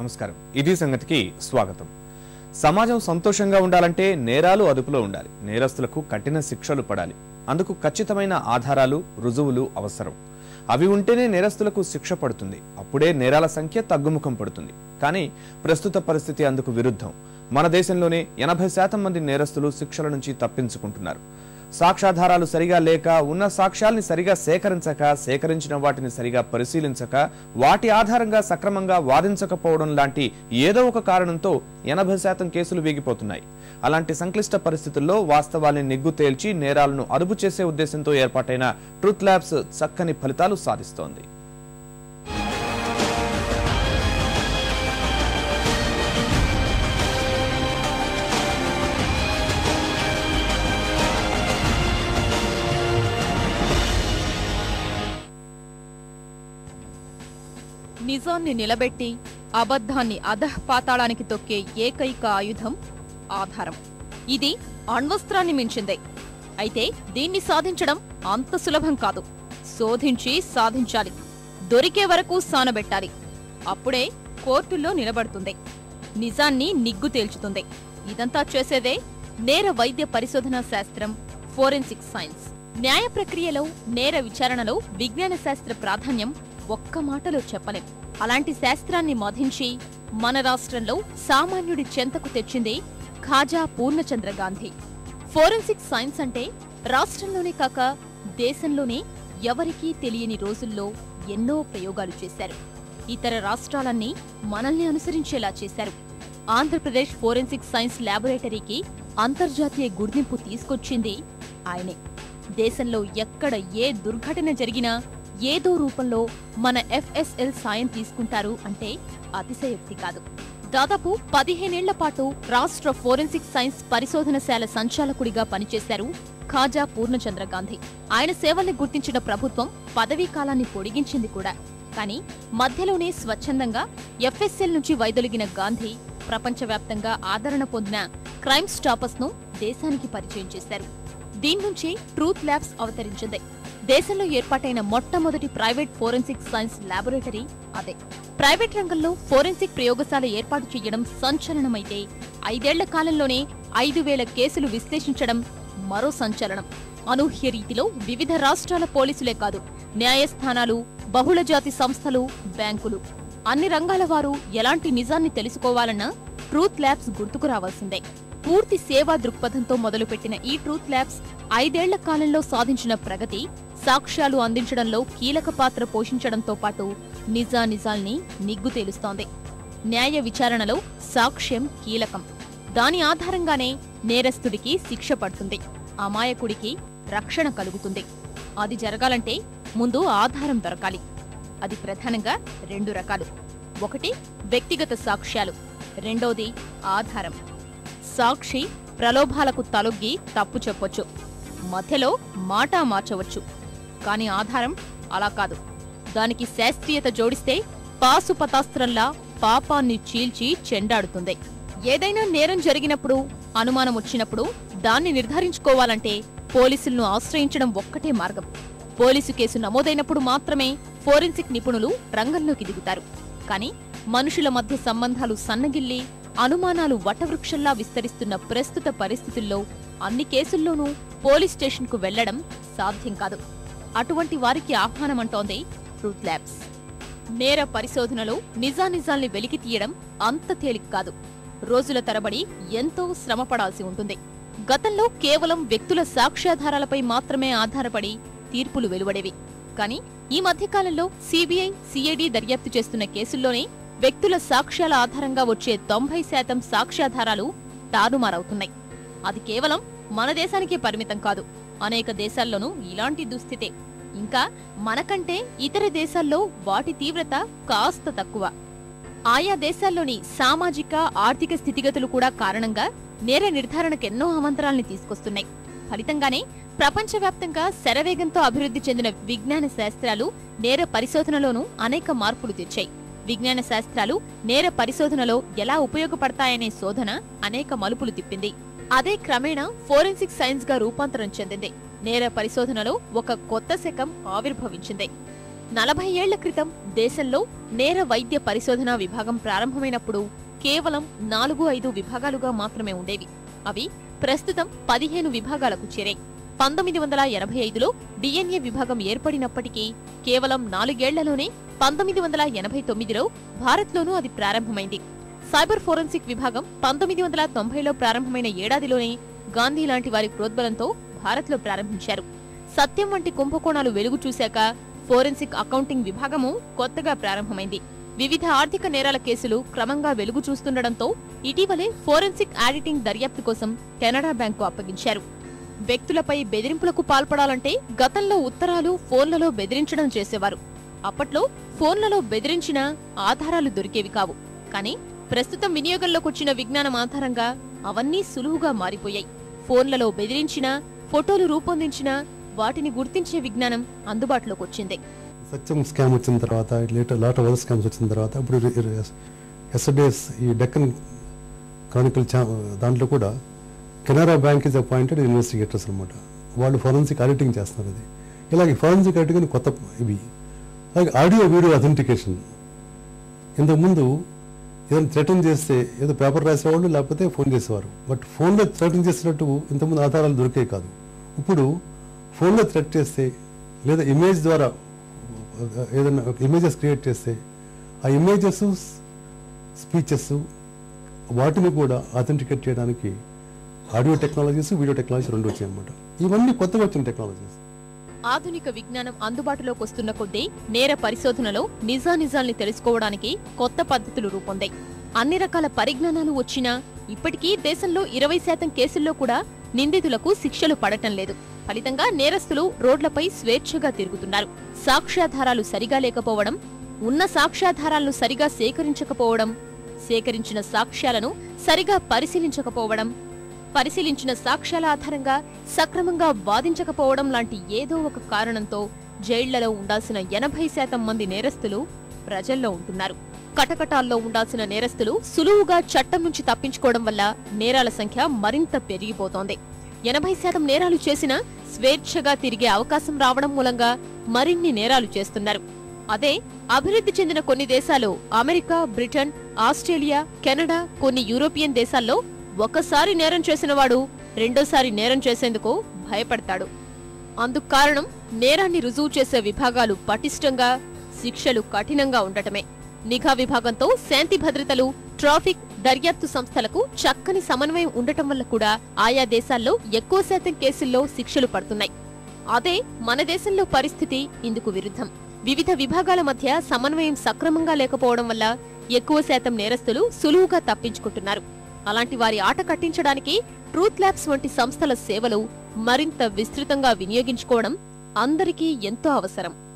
నమస్కారం ఇది సంగతికి స్వాగతం సమాజం సంతోషంగా ఉండాలంటే నేరాలు అదుపులో ఉండాలి నేరస్తులకు కఠిన శిక్షలు పడాలి అందుకు ఖచ్చితమైన ఆధారాలు రుజువులు అవసరం అవి ఉంటేనే నేరస్తులకు శిక్ష పడుతుంది అప్పుడే నేరాల సంఖ్య తగ్గుముఖం పడుతుంది కానీ ప్రస్తుత పరిస్థితి అందుకు విరుద్ధం మన దేశంలోనే ఎనభై శాతం మంది నేరస్తులు శిక్షల నుంచి తప్పించుకుంటున్నారు సాక్ష్యాధారాలు సరిగా లేక ఉన్న సాక్ష్యాల్ని సరిగా సేకరించక సేకరించిన వాటిని సరిగా పరిశీలించక వాటి ఆధారంగా సక్రమంగా వాదించకపోవడం లాంటి ఏదో ఒక కారణంతో ఎనభై శాతం కేసులు వీగిపోతున్నాయి అలాంటి సంక్లిష్ట పరిస్థితుల్లో వాస్తవాల్ని నిగ్గు తేల్చి నేరాలను అదుపు చేసే ఉద్దేశంతో ఏర్పాటైన ట్రూత్ ల్యాబ్స్ చక్కని ఫలితాలు సాధిస్తోంది నిజాన్ని నిలబెట్టి అబద్ధాన్ని అధఃపాతాళానికి తొక్కే ఏకైక ఆయుధం ఆధారం ఇది అణ్వస్త్రాన్ని మించిందే అయితే దీన్ని సాధించడం అంత సులభం కాదు శోధించి సాధించాలి దొరికే వరకు సానబెట్టాలి అప్పుడే కోర్టుల్లో నిలబడుతుంది నిజాన్ని నిగ్గు తేల్చుతుంది ఇదంతా చేసేదే నేర వైద్య పరిశోధనా శాస్త్రం ఫోరెన్సిక్ సైన్స్ న్యాయ ప్రక్రియలో నేర విచారణలో విజ్ఞాన శాస్త్ర ప్రాధాన్యం ఒక్క మాటలో చెప్పలేం అలాంటి శాస్త్రాన్ని మధించి మన రాష్ట్రంలో సామాన్యుడి చెంతకు తెచ్చింది ఖాజా పూర్ణచంద్ర గాంధీ ఫోరెన్సిక్ సైన్స్ అంటే రాష్ట్రంలోనే కాక దేశంలోనే ఎవరికీ తెలియని రోజుల్లో ఎన్నో ప్రయోగాలు చేశారు ఇతర రాష్ట్రాలన్నీ మనల్ని అనుసరించేలా చేశారు ఆంధ్రప్రదేశ్ ఫోరెన్సిక్ సైన్స్ ల్యాబొరేటరీకి అంతర్జాతీయ గుర్తింపు తీసుకొచ్చింది ఆయనే దేశంలో ఎక్కడ ఏ దుర్ఘటన జరిగినా ఏదో రూపంలో మన ఎఫ్ఎస్ఎల్ సాయం తీసుకుంటారు అంటే అతిశయోక్తి కాదు దాదాపు పదిహేనేళ్ల పాటు రాష్ట్ర ఫోరెన్సిక్ సైన్స్ పరిశోధనశాల సంచాలకుడిగా పనిచేశారు ఖాజా పూర్ణచంద్ర గాంధీ ఆయన సేవల్ని గుర్తించిన ప్రభుత్వం పదవీ కాలాన్ని పొడిగించింది కూడా కానీ మధ్యలోనే స్వచ్ఛందంగా ఎఫ్ఎస్ఎల్ నుంచి వైదొలిగిన గాంధీ ప్రపంచవ్యాప్తంగా ఆదరణ పొందిన క్రైమ్ స్టాపర్స్ ను దేశానికి పరిచయం చేశారు దీని నుంచి ట్రూత్ ల్యాబ్స్ అవతరించింది దేశంలో ఏర్పాటైన మొట్టమొదటి ప్రైవేట్ ఫోరెన్సిక్ సైన్స్ ల్యాబొరేటరీ అదే ప్రైవేట్ రంగంలో ఫోరెన్సిక్ ప్రయోగశాల ఏర్పాటు చేయడం సంచలనమైతే ఐదేళ్ల కాలంలోనే ఐదు వేల కేసులు విశ్లేషించడం మరో సంచలనం అనూహ్య రీతిలో వివిధ రాష్ట్రాల పోలీసులే కాదు న్యాయస్థానాలు బహుళజాతి సంస్థలు బ్యాంకులు అన్ని రంగాల వారు ఎలాంటి నిజాన్ని తెలుసుకోవాలన్నా ట్రూత్ ల్యాబ్స్ గుర్తుకు రావాల్సిందే పూర్తి సేవా దృక్పథంతో మొదలుపెట్టిన ఈ ట్రూత్ ల్యాబ్స్ ఐదేళ్ల కాలంలో సాధించిన ప్రగతి సాక్ష్యాలు అందించడంలో కీలక పాత్ర పోషించడంతో పాటు నిజానిజాల్ని నిగ్గు తేలుస్తోంది న్యాయ విచారణలో సాక్ష్యం కీలకం దాని ఆధారంగానే నేరస్తుడికి శిక్ష పడుతుంది అమాయకుడికి రక్షణ కలుగుతుంది అది జరగాలంటే ముందు ఆధారం దొరకాలి అది ప్రధానంగా రెండు రకాలు ఒకటి వ్యక్తిగత సాక్ష్యాలు రెండోది ఆధారం సాక్షి ప్రలోభాలకు తలొగ్గి తప్పు చెప్పొచ్చు మధ్యలో మాట మార్చవచ్చు కాని ఆధారం అలా కాదు దానికి శాస్త్రీయత జోడిస్తే పాసుపతాస్త్రంలా పాపాన్ని చీల్చి చెండాడుతుంది ఏదైనా నేరం జరిగినప్పుడు అనుమానం వచ్చినప్పుడు దాన్ని నిర్ధారించుకోవాలంటే పోలీసులను ఆశ్రయించడం ఒక్కటే మార్గం పోలీసు కేసు నమోదైనప్పుడు మాత్రమే ఫోరెన్సిక్ నిపుణులు రంగంలోకి దిగుతారు కానీ మనుషుల మధ్య సంబంధాలు సన్నగిల్లి అనుమానాలు వటవృక్షంలా విస్తరిస్తున్న ప్రస్తుత పరిస్థితుల్లో అన్ని కేసుల్లోనూ పోలీస్ స్టేషన్కు వెళ్లడం సాధ్యం కాదు అటువంటి వారికి ఆహ్వానమంటోంది ట్రూత్ ల్యాబ్స్ నేర పరిశోధనలో నిజానిజాల్ని వెలికి తీయడం అంత తేలిక కాదు రోజుల తరబడి ఎంతో శ్రమపడాల్సి ఉంటుంది గతంలో కేవలం వ్యక్తుల సాక్ష్యాధారాలపై మాత్రమే ఆధారపడి తీర్పులు వెలువడేవి కానీ ఈ మధ్యకాలంలో సిబిఐ సిఐడి దర్యాప్తు చేస్తున్న కేసుల్లోనే వ్యక్తుల సాక్ష్యాల ఆధారంగా వచ్చే తొంభై శాతం సాక్ష్యాధారాలు తారుమారవుతున్నాయి అది కేవలం మన దేశానికే పరిమితం కాదు అనేక దేశాల్లోనూ ఇలాంటి దుస్థితే ఇంకా మనకంటే ఇతర దేశాల్లో వాటి తీవ్రత కాస్త తక్కువ ఆయా దేశాల్లోని సామాజిక ఆర్థిక స్థితిగతులు కూడా కారణంగా నేర నిర్ధారణకెన్నో అవంతరాల్ని తీసుకొస్తున్నాయి ఫలితంగానే ప్రపంచవ్యాప్తంగా శరవేగంతో అభివృద్ధి చెందిన విజ్ఞాన శాస్త్రాలు నేర పరిశోధనలోనూ అనేక మార్పులు తెచ్చాయి విజ్ఞాన శాస్త్రాలు నేర పరిశోధనలో ఎలా ఉపయోగపడతాయనే శోధన అనేక మలుపులు తిప్పింది అదే క్రమేణా ఫోరెన్సిక్ సైన్స్ గా రూపాంతరం చెందింది నేర పరిశోధనలో ఒక కొత్త శకం ఆవిర్భవించింది నలభై ఏళ్ల క్రితం దేశంలో నేర వైద్య పరిశోధనా విభాగం ప్రారంభమైనప్పుడు కేవలం నాలుగు ఐదు విభాగాలుగా మాత్రమే ఉండేవి అవి ప్రస్తుతం పదిహేను విభాగాలకు చేరాయి పంతొమ్మిది వందల ఎనభై ఐదులో డిఎన్ఏ విభాగం ఏర్పడినప్పటికీ కేవలం నాలుగేళ్లలోనే పంతొమ్మిది వందల ఎనభై తొమ్మిదిలో భారత్లోనూ అది ప్రారంభమైంది సైబర్ ఫోరెన్సిక్ విభాగం పంతొమ్మిది వందల తొంభైలో ప్రారంభమైన ఏడాదిలోనే గాంధీ లాంటి వారి ప్రోద్బలంతో భారత్లో ప్రారంభించారు సత్యం వంటి కుంభకోణాలు వెలుగు చూశాక ఫోరెన్సిక్ అకౌంటింగ్ విభాగము కొత్తగా ప్రారంభమైంది వివిధ ఆర్థిక నేరాల కేసులు క్రమంగా వెలుగు చూస్తుండటంతో ఇటీవలే ఫోరెన్సిక్ ఆడిటింగ్ దర్యాప్తు కోసం కెనడా బ్యాంకు అప్పగించారు వ్యక్తులపై బెదిరింపులకు పాల్పడాలంటే గతంలో ఉత్తరాలు ఫోన్లలో బెదిరించడం చేసేవారు అప్పట్లో ఫోన్లలో బెదిరించిన ఆధారాలు దొరికేవి కావు కానీ ప్రస్తుతం వినియోగంలోకొచ్చిన విజ్ఞానం ఆధారంగా అవన్నీ సులువుగా మారిపోయాయి ఫోన్లలో బెదిరించిన ఫోటోలు రూపొందించిన వాటిని గుర్తించే విజ్ఞానం అందుబాటులోకి వచ్చింది సత్యం స్కామ్ వచ్చిన తర్వాత లేటర్ లాట్ అదర్ స్కామ్స్ వచ్చిన తర్వాత ఇప్పుడు ఎస్డేస్ ఈ డెక్కన్ క్రానికల్ ఛా దాంట్లో కూడా Canara bank is appointed investigators అనమాట వాళ్ళు ఫోరెన్సిక్ ఆడిటింగ్ చేస్తున్నారు అది ఇలాగే ఫోరెన్సిక్ ఆడిటింగ్ అని కొత్త ఇవి అలాగే ఆడియో వీడియో అథెంటికేషన్ ఇంతకుముందు ఏదైనా థ్రెటన్ చేస్తే ఏదో పేపర్ రాసేవాళ్ళు లేకపోతే ఫోన్ చేసేవారు బట్ ఫోన్లో థ్రెటన్ చేసినట్టు ఇంతకుముందు ఆధారాలు దొరికే కాదు ఇప్పుడు ఫోన్లో థ్రెట్ చేస్తే లేదా ఇమేజ్ ద్వారా ఏదైనా ఇమేజెస్ క్రియేట్ చేస్తే ఆ ఇమేజెస్ స్పీచెస్ వాటిని కూడా అథెంటికేట్ చేయడానికి ఆడియో టెక్నాలజీస్ వీడియో టెక్నాలజీస్ రెండు వచ్చాయి అనమాట ఇవన్నీ కొత్తగా వచ్చిన టెక్నాలజీస్ ఆధునిక విజ్ఞానం అందుబాటులోకి వస్తున్న కొద్దీ నేర పరిశోధనలో నిజానిజాల్ని తెలుసుకోవడానికి కొత్త పద్ధతులు రూపొందాయి అన్ని రకాల పరిజ్ఞానాలు వచ్చినా ఇప్పటికీ దేశంలో ఇరవై శాతం కేసుల్లో కూడా నిందితులకు శిక్షలు పడటం లేదు ఫలితంగా నేరస్తులు రోడ్లపై స్వేచ్ఛగా తిరుగుతున్నారు సాక్ష్యాధారాలు సరిగా లేకపోవడం ఉన్న సాక్ష్యాధారాలను సరిగా సేకరించకపోవడం సేకరించిన సాక్ష్యాలను సరిగా పరిశీలించకపోవడం పరిశీలించిన సాక్ష్యాల ఆధారంగా సక్రమంగా వాదించకపోవడం లాంటి ఏదో ఒక కారణంతో జైళ్లలో ఉండాల్సిన ఎనభై శాతం మంది నేరస్తులు ప్రజల్లో ఉంటున్నారు కటకటాల్లో ఉండాల్సిన నేరస్తులు సులువుగా చట్టం నుంచి తప్పించుకోవడం వల్ల నేరాల సంఖ్య మరింత పెరిగిపోతోంది ఎనభై శాతం నేరాలు చేసినా స్వేచ్ఛగా తిరిగే అవకాశం రావడం మూలంగా మరిన్ని నేరాలు చేస్తున్నారు అదే అభివృద్ధి చెందిన కొన్ని దేశాలు అమెరికా బ్రిటన్ ఆస్ట్రేలియా కెనడా కొన్ని యూరోపియన్ దేశాల్లో ఒకసారి నేరం చేసినవాడు రెండోసారి నేరం చేసేందుకు భయపడతాడు అందుకు కారణం నేరాన్ని రుజువు చేసే విభాగాలు పటిష్టంగా శిక్షలు కఠినంగా ఉండటమే నిఘా విభాగంతో శాంతి భద్రతలు ట్రాఫిక్ దర్యాప్తు సంస్థలకు చక్కని సమన్వయం ఉండటం వల్ల కూడా ఆయా దేశాల్లో ఎక్కువ శాతం కేసుల్లో శిక్షలు పడుతున్నాయి అదే మన దేశంలో పరిస్థితి ఇందుకు విరుద్ధం వివిధ విభాగాల మధ్య సమన్వయం సక్రమంగా లేకపోవడం వల్ల ఎక్కువ శాతం నేరస్తులు సులువుగా తప్పించుకుంటున్నారు అలాంటి వారి ఆట కట్టించడానికి ట్రూత్ ల్యాబ్స్ వంటి సంస్థల సేవలు మరింత విస్తృతంగా వినియోగించుకోవడం అందరికీ ఎంతో అవసరం